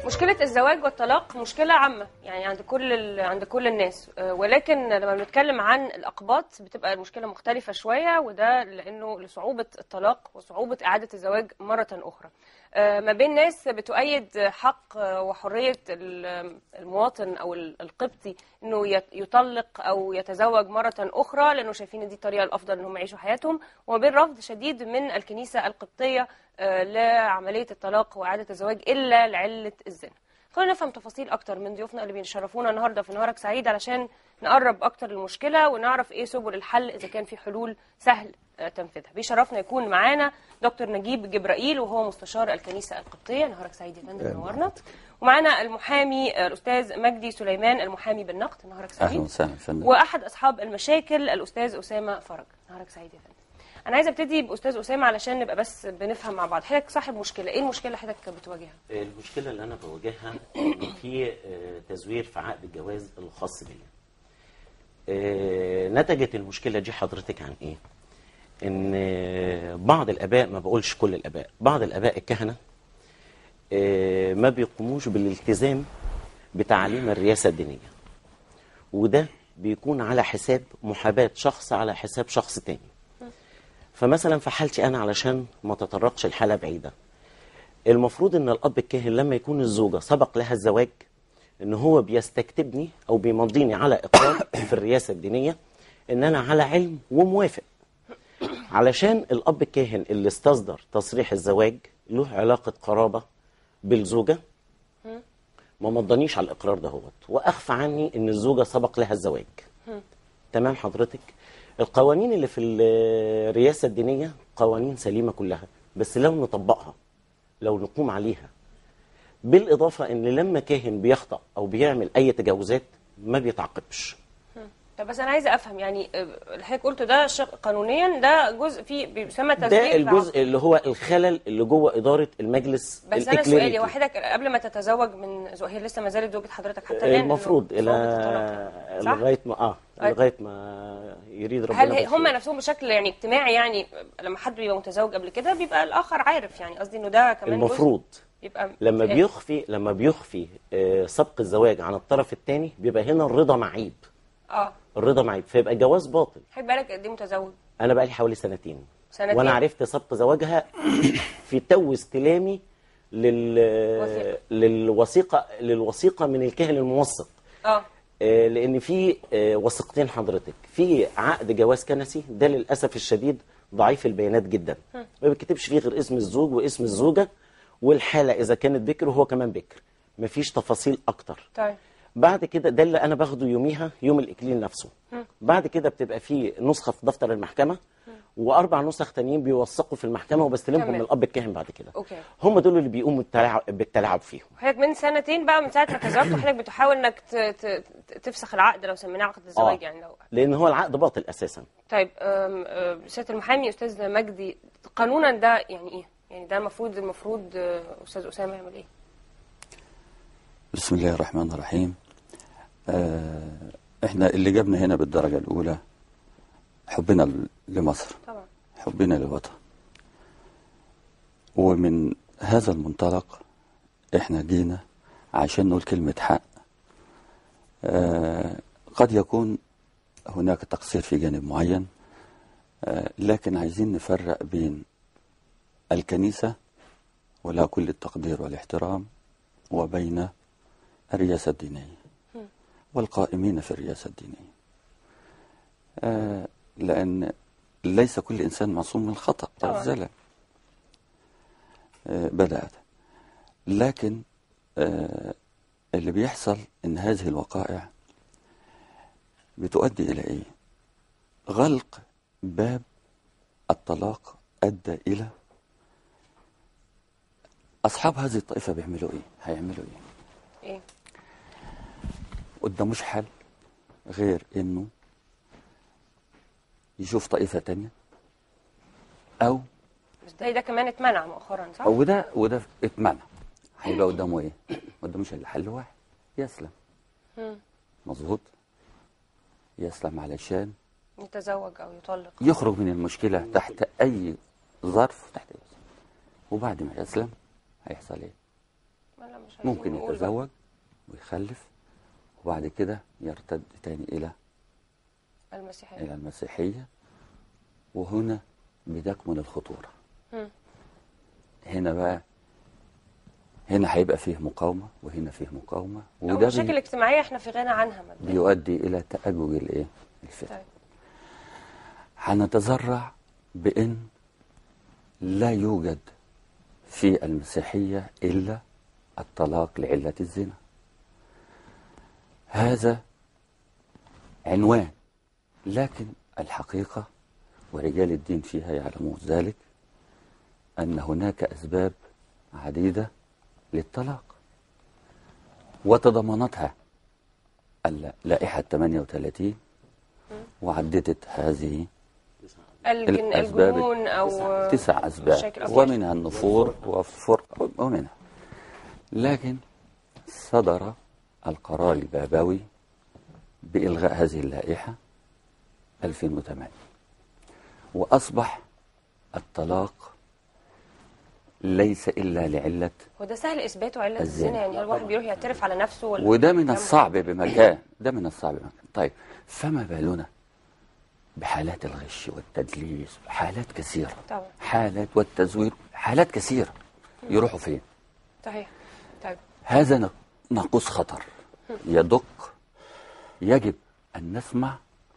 مشكلة الزواج والطلاق مشكلة عامة يعني عند كل ال... عند كل الناس آه، ولكن لما بنتكلم عن الأقباط بتبقى المشكلة مختلفة شوية وده لأنه لصعوبة الطلاق وصعوبة إعادة الزواج مرة أخرى آه، ما بين ناس بتؤيد حق آه، وحرية ال- المواطن أو ال- القبطي إنه يت- يطلق أو يتزوج مرة أخرى لأنه شايفين إن دي الطريقة الأفضل إنهم يعيشوا حياتهم وما بين رفض شديد من الكنيسة القبطية آه، لعملية الطلاق وإعادة الزواج إلا لعلة الزنا خلينا نفهم تفاصيل أكتر من ضيوفنا اللي بيشرفونا النهاردة في نهارك سعيد علشان نقرب أكتر المشكلة ونعرف إيه سبل الحل إذا كان في حلول سهل آه، تنفيذها بيشرفنا يكون معانا دكتور نجيب جبرائيل وهو مستشار الكنيسة القبطية نهارك سعيد يا فندم نورنا ومعانا المحامي آه، الأستاذ مجدي سليمان المحامي بالنقد نهارك اهلا سعيد وسهلا فندم واحد اصحاب المشاكل الاستاذ اسامه فرج نهارك سعيد يا فندم انا عايزه ابتدي باستاذ اسامه علشان نبقى بس بنفهم مع بعض حضرتك صاحب مشكله ايه المشكله اللي حضرتك بتواجهها المشكلة اللي أنا بواجهها إن في آه، تزوير في عقد الجواز الخاص بيا. آه، نتجت المشكلة دي حضرتك عن إيه؟ إن آه، بعض الآباء ما بقولش كل الآباء، بعض الآباء الكهنة آه، ما بيقوموش بالالتزام بتعاليم الرياسة الدينية. وده بيكون على حساب محاباة شخص على حساب شخص تاني. فمثلا في حالتي أنا علشان ما تطرقش الحالة بعيدة. المفروض ان الاب الكاهن لما يكون الزوجه سبق لها الزواج ان هو بيستكتبني او بيمضيني على اقرار في الرئاسه الدينيه ان انا على علم وموافق علشان الاب الكاهن اللي استصدر تصريح الزواج له علاقه قرابه بالزوجه ما مضانيش على الاقرار دهوت واخفى عني ان الزوجه سبق لها الزواج تمام حضرتك القوانين اللي في الرئاسه الدينيه قوانين سليمه كلها بس لو نطبقها لو نقوم عليها بالإضافة إن لما كاهن بيخطأ أو بيعمل أي تجاوزات ما بيتعاقبش طب بس انا عايزه افهم يعني آه، اللي حضرتك قلته ده شق قانونيا ده جزء فيه بيسمى تزوير ده في الجزء اللي هو الخلل اللي جوه إدارة المجلس بس انا الإكليريكي. سؤالي هو حضرتك قبل ما تتزوج من زو... هي لسه ما زالت زوجة حضرتك حتى الان المفروض إنه إلى صعوبة الطلاق. صح؟ لغاية ما آه أيوة. لغاية ما يريد ربنا هل هي- هم بالخير. نفسهم بشكل يعني اجتماعي يعني لما حد بيبقى متزوج قبل كده بيبقى الاخر عارف يعني قصدي انه ده كمان جزء المفروض بيبقى لما إيه؟ بيخفي لما بيخفي آه، سبق الزواج عن الطرف الثاني بيبقى هنا الرضا معيب اه الرضا معيب فيبقى جواز باطل خد بالك قد ايه متزوج انا بقى لي حوالي سنتين سنتين. وانا عرفت سبق زواجها في تو استلامي لل وثيقة. للوثيقه للوثيقه من الكاهن الموثق اه آه، لان في آه، وثيقتين حضرتك في عقد جواز كنسي ده للاسف الشديد ضعيف البيانات جدا ما بيتكتبش فيه غير اسم الزوج واسم الزوجه والحاله اذا كانت بكر وهو كمان بكر مفيش تفاصيل اكتر طيب بعد كده ده اللي انا باخده يوميها يوم الاكليل نفسه بعد كده بتبقى في نسخه في دفتر المحكمه واربع نسخ تانيين بيوثقوا في المحكمه وبستلمهم تمام. من الاب الكاهن بعد كده أوكي. هم دول اللي بيقوموا بالتلاعب, بالتلاعب فيهم حضرتك من سنتين بقى من ساعه ما تزوجت حضرتك بتحاول انك ت... ت... تفسخ العقد لو سميناه عقد الزواج يعني لو لان هو العقد باطل اساسا طيب أم، أم، سياده المحامي استاذ مجدي قانونا ده يعني ايه؟ يعني ده المفروض المفروض آه، استاذ اسامه يعمل ايه؟ بسم الله الرحمن الرحيم آه احنا اللي جابنا هنا بالدرجة الأولى حبنا ل- لمصر طبعا حبنا للوطن ومن هذا المنطلق احنا جينا عشان نقول كلمة حق آه قد يكون هناك تقصير في جانب معين آه لكن عايزين نفرق بين الكنيسة ولها كل التقدير والاحترام وبين الرئاسة الدينية والقائمين في الرئاسة الدينية آه لأن ليس كل إنسان معصوم من الخطأ أو طبعاً. الزلل آه بدأت لكن آه اللي بيحصل إن هذه الوقائع بتؤدي إلى إيه؟ غلق باب الطلاق أدى إلى أصحاب هذه الطائفة بيعملوا إيه؟ هيعملوا إيه؟ ايه؟ قداموش حل غير انه يشوف طائفة تانية او بس ده ده كمان اتمنع مؤخرا صح؟ او ده وده اتمنع هيبقى قدامه ايه قداموش الا حل واحد يسلم مم. مظبوط يسلم علشان يتزوج او يطلق يخرج من المشكلة تحت اي ظرف تحت اي ظرف وبعد ما يسلم هيحصل ايه لا، مش عايزين ممكن نقول بقى. يتزوج ويخلف وبعد كده يرتد تاني إلى المسيحيه إلى المسيحية وهنا بتكمن الخطورة مم. هنا بقى هنا هيبقى فيه مقاومة وهنا فيه مقاومة وده المشاكل بي الاجتماعيه احنا في غنى عنها مبدئيا بيؤدي إلى تأجج الإيه؟ الفتن طيب هنتزرع بأن لا يوجد في المسيحية إلا الطلاق لعلة الزنا هذا عنوان لكن الحقيقة ورجال الدين فيها يعلمون ذلك أن هناك أسباب عديدة للطلاق وتضمنتها اللائحة 38 وعددت هذه الجن الأسباب الجنون او تسع أسباب مشاكل أطفال. ومنها النفور والفرق ومنها لكن صدر القرار البابوي بإلغاء هذه اللائحة 2008 وأصبح الطلاق ليس إلا لعلة هو ده سهل اثباته عله الزنا. الزنا يعني هل الواحد بيروح يعترف على نفسه ولا وده من كلام الصعب بمكان ده من الصعب بمكان طيب فما بالنا بحالات الغش والتدليس حالات كثيرة طبعا حالات والتزوير حالات كثيرة يروحوا فين صحيح طيب هذا ن- ناقوس خطر يدق يجب أن نسمع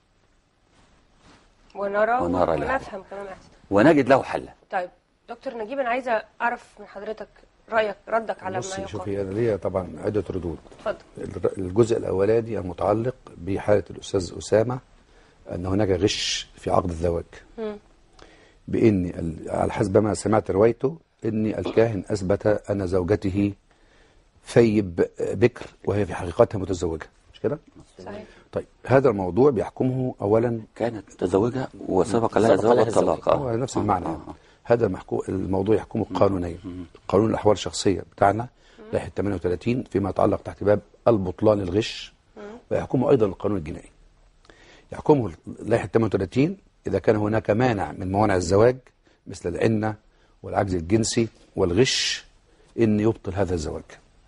ونرى ونرى له. ونفهم كمان احسن ونجد له حلا طيب دكتور نجيب انا عايزه اعرف من حضرتك رايك ردك على ما بصي يقال شوفي انا ليا طبعا عده ردود اتفضل الر- الجزء الاولاني المتعلق بحاله الاستاذ اسامه ان هناك غش في عقد الزواج مم. بان ال- على حسب ما سمعت روايته ان الكاهن اثبت ان زوجته ثيب بكر وهي في حقيقتها متزوجه مش كده؟ صحيح طيب هذا الموضوع بيحكمه اولا كانت متزوجة وسبق لها سبق زواج لها الطلاق هو نفس المعنى يعني. هذا المحكو الموضوع يحكمه قانونيا قانون الاحوال الشخصيه بتاعنا لائحه 38 فيما يتعلق تحت باب البطلان الغش ويحكمه ايضا القانون الجنائي يحكمه لائحه 38 اذا كان هناك مانع من موانع الزواج مثل العنه والعجز الجنسي والغش ان يبطل هذا الزواج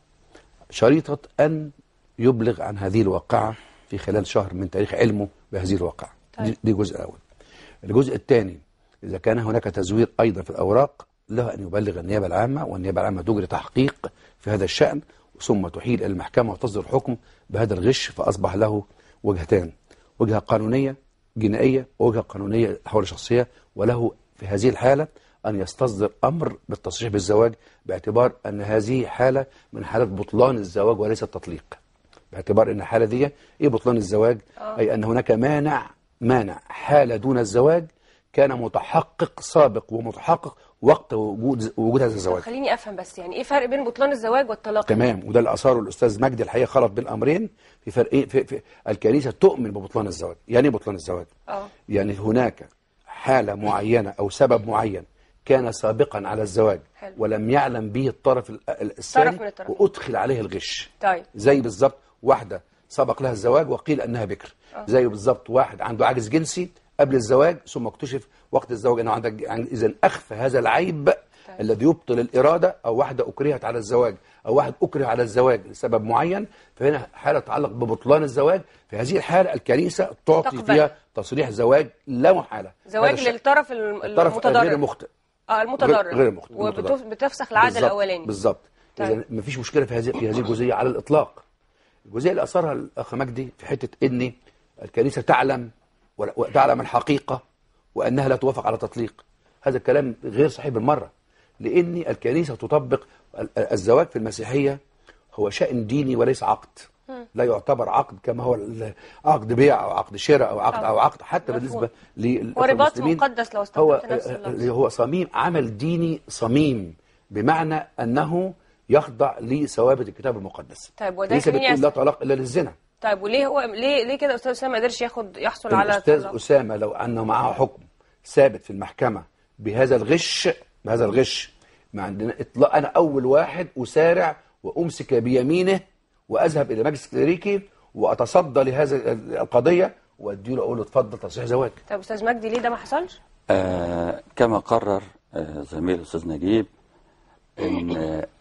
شريطه ان يبلغ عن هذه الواقعه في خلال شهر من تاريخ علمه بهذه الواقعه طيب. دي, دي الجزء الاول الجزء الثاني إذا كان هناك تزوير أيضا في الأوراق له أن يبلغ النيابة العامة والنيابة العامة تجري تحقيق في هذا الشأن ثم تحيل إلى المحكمة وتصدر حكم بهذا الغش فأصبح له وجهتان وجهة قانونية جنائية ووجهة قانونية حول الشخصية وله في هذه الحالة أن يستصدر أمر بالتصريح بالزواج باعتبار أن هذه حالة من حالات بطلان الزواج وليس التطليق باعتبار ان الحاله دي ايه بطلان الزواج اي ان هناك مانع مانع حاله دون الزواج كان متحقق سابق ومتحقق وقت وجود وجود هذا طب الزواج خليني افهم بس يعني ايه فرق بين بطلان الزواج والطلاق تمام وده اللي اثاره الاستاذ مجدي الحقيقه خلط بين الامرين في فرق ايه في, في الكنيسه تؤمن ببطلان الزواج يعني ايه بطلان الزواج اه يعني هناك حاله معينه او سبب معين كان سابقا على الزواج حلو. ولم يعلم به الطرف ال- ال- الثاني من الطرفين. وادخل عليه الغش طيب زي بالظبط واحدة سبق لها الزواج وقيل أنها بكر زي بالظبط واحد عنده عجز جنسي قبل الزواج ثم اكتشف وقت الزواج أنه عندك إذا أخفى هذا العيب الذي يبطل الإرادة أو واحدة أكرهت على الزواج أو واحد أكره على الزواج لسبب معين فهنا حالة تتعلق ببطلان الزواج في هذه الحالة الكنيسة تعطي تقبل. فيها تصريح زواج لا محالة زواج هذا الشيء. للطرف الم- الطرف المتضرر غير مخطئ اه المتضرر غير- غير مخطئ، المتضرر. وبتفسخ العاده بالظبط، الاولاني بالظبط طيب. اذا مفيش مشكله في هذه في هذه الجزئيه على الاطلاق الجزئيه اللي اثرها الاخ مجدي في حته ان الكنيسه تعلم ولا- وتعلم الحقيقه وانها لا توافق على تطليق هذا الكلام غير صحيح بالمره لان الكنيسه تطبق ال- الزواج في المسيحيه هو شأن ديني وليس عقد لا يعتبر عقد كما هو ال- عقد بيع او عقد شراء او عقد طبعا. او عقد حتى مفهوم. بالنسبه للأخوة ورباط المسلمين مقدس لو هو استخدمت نفس اللفظ. اللي هو صميم عمل ديني صميم بمعنى انه يخضع لثوابت الكتاب المقدس طيب وده ليس يخليني بتقول لا أسأل. طلاق الا للزنا طيب وليه هو ليه ليه كده استاذ اسامه ما قدرش ياخد يحصل على الاستاذ طلاق؟ اسامه لو انه معه حكم ثابت في المحكمه بهذا الغش بهذا الغش ما عندنا اطلاق انا اول واحد اسارع وامسك بيمينه واذهب الى مجلس كليريكي واتصدى لهذا القضيه وادي له اقول له اتفضل تصريح زواج طب استاذ مجدي ليه ده ما حصلش؟ آه كما قرر آه زميل الأستاذ نجيب أن آه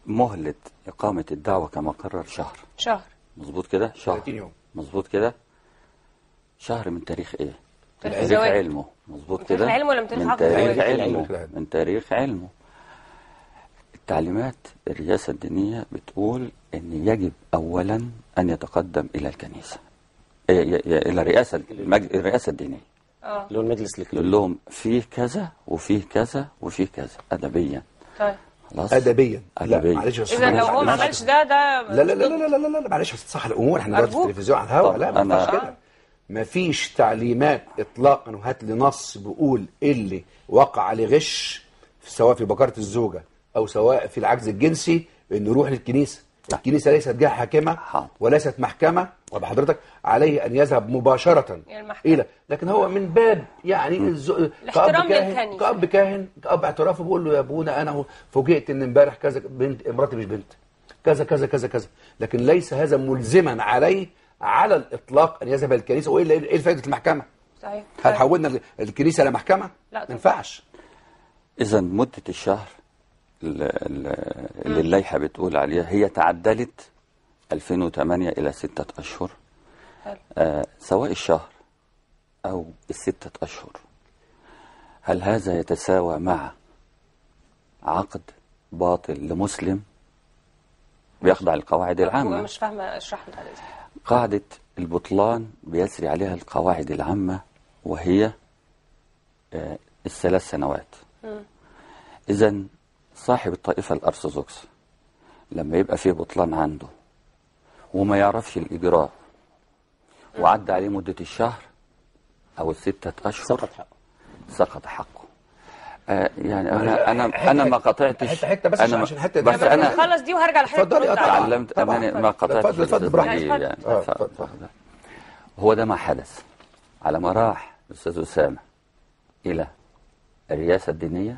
مهلة إقامة الدعوة كما قرر شهر شهر مظبوط كده شهر 30 يوم. مظبوط كده شهر من تاريخ ايه تاريخ تاريخ الزواج. علمه مظبوط من تاريخ كده علمه ولا من تاريخ من عقد تاريخ الزواج؟ علمه تاريخ من تاريخ علمه التعليمات الرئاسة الدينية بتقول ان يجب اولا ان يتقدم الى الكنيسة ي- ي- ي- الى الرئاسة المج... الرئاسة الدينية اه اللي هو المجلس يقول الإكليمي لهم فيه كذا وفيه كذا وفيه كذا ادبيا طيب خلاص ادبيا لا أدبياً. معلش بس اذا لو هو ما معلش. عملش ده ده لا لا لا لا لا لا لا, لا معلش صح الامور احنا دلوقتي في أرجوك. التلفزيون على الهواء طب لا ما أنا- ينفعش كده ما فيش تعليمات اطلاقا وهات لي نص بيقول اللي وقع عليه غش سواء في بكاره الزوجه او سواء في العجز الجنسي انه يروح للكنيسه الكنيسه ليست جهه حاكمه حاضر. وليست محكمه وبحضرتك عليه ان يذهب مباشره إلى المحكمة. الى لكن هو من باب يعني الز... الاحترام كأب كاهن للكنيسة. كأب كاهن كأب اعترافه بيقول له يا ابونا انا فوجئت ان امبارح كذا بنت مراتي مش بنت كذا كذا كذا كذا لكن ليس هذا ملزما عليه على الاطلاق ان يذهب الى الكنيسه والا ايه فائده المحكمه؟ صحيح هل طيب. حولنا الكنيسه لمحكمه؟ لا ما طبعا. ينفعش إذا مدة الشهر ال- ال- اللي اللائحة بتقول عليها هي تعدلت 2008 إلى ستة أشهر حلو. آه سواء الشهر أو الستة أشهر هل هذا يتساوى مع عقد باطل لمسلم بيخضع القواعد أنا العامة مش فاهمه اشرح لي بعد إذنك. قاعدة البطلان بيسري عليها القواعد العامة وهي آه، الثلاث سنوات إذا صاحب الطائفة الأرثوذكس لما يبقى فيه بطلان عنده وما يعرفش الإجراء وعدى عليه مدة الشهر أو الستة أشهر سقط حقه سقط حقه آه يعني أنا أنا أنا ما قطعتش حتة- حتة بس أنا عشان- ما- عشان الحتة دي. بس بس أنا نخلص دي وهرجع لحضرتك اتفضلي، ترد آه، عليا. طبعاً. تعلمت طبعاً. أماني ما اتفضل، قطعتش اتفضل، اتفضل الأستاذ براحتك. نبيل يعني آه، ف- اتفضل، اتفضل. هو ده ما حدث على ما راح الأستاذ أسامة إلى الرئاسة الدينية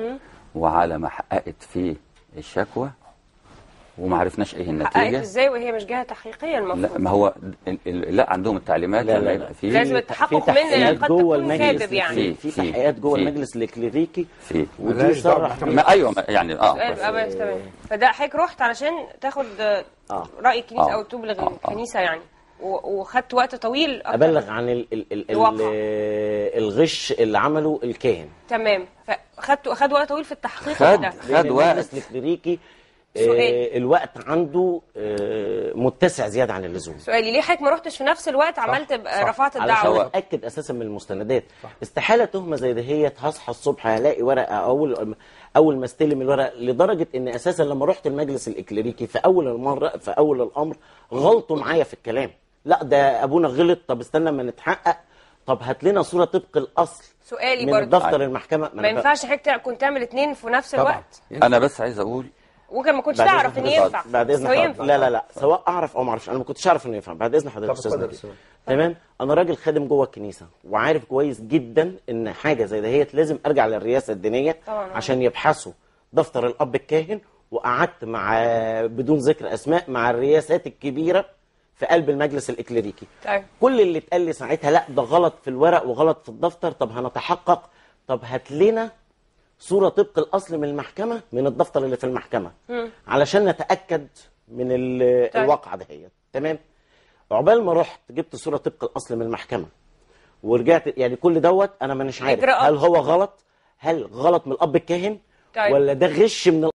وعلى ما حققت فيه الشكوى وما عرفناش ايه حققت النتيجة ازاي وهي مش جهه تحقيقيه لا المفروض ما هو ال- ال- لا عندهم التعليمات لا، لا، لما لا. يبقى فيه لازم في- التحقق في من تحقيقات قد جوه تكون المجلس كاذب يعني. في- في في- تحقيقات جوه في. المجلس الإكليريكي في ودي ملهاش دعوة صرح بالمحكمة. ما ايوه يعني اه سؤال بس- بقى بس تمام فده حضرتك رحت علشان تاخد آه، آه. راي الكنيسه آه. او تبلغ آه. آه. الكنيسه يعني و- وخدت وقت طويل أكتر. ابلغ عن ال ال ال الواقع. ال الغش اللي عمله الكاهن تمام فخدت خد وقت طويل في التحقيق خد ده خد لأن وقت المجلس الإكليريكي سؤال. آه الوقت عنده آه متسع زياده عن اللزوم سؤالي ليه حضرتك ما رحتش في نفس الوقت عملت بقى صح. رفعت علشان الدعوه اتاكد اساسا من المستندات استحاله تهمه زي دهيت هصحى الصبح هلاقي ورقه اول اول ما استلم الورق لدرجه ان اساسا لما رحت المجلس الاكليريكي في اول المره في اول الامر غلطوا معايا في الكلام لا ده ابونا غلط طب استنى ما نتحقق طب هات لنا صوره طبق الاصل سؤالي من برضه دفتر المحكمه ما أنا ينفعش حضرتك كنت تعمل اتنين في نفس طبعا الوقت انا بس عايز اقول وكان ما كنتش بعد إذن تعرف ان حضرتك- ينفع بعد اذن بس هو حضرتك ينفع لا لا لا سواء اعرف او ما اعرفش انا ما كنتش اعرف انه ينفع بعد اذن حضرتك طب استاذ اتفضل يا نبيل. أستاذ. تمام انا راجل خادم جوه الكنيسه وعارف كويس جدا ان حاجه زي دهيت لازم ارجع للرئاسه الدينيه طبعاً. عشان يبحثوا دفتر الاب الكاهن وقعدت مع بدون ذكر اسماء مع الرئاسات الكبيره في قلب المجلس الاكليريكي طيب كل اللي اتقال لي ساعتها لا ده غلط في الورق وغلط في الدفتر طب هنتحقق طب هات لنا صورة طبق الأصل من المحكمة من الدفتر اللي في المحكمة علشان نتأكد من ال- طيب. الواقعة دهيت تمام عقبال ما رحت جبت صورة طبق الأصل من المحكمة ورجعت يعني كل دوت أنا مانيش عارف إجراءات. هل هو غلط هل غلط من الأب الكاهن طيب. ولا ده غش من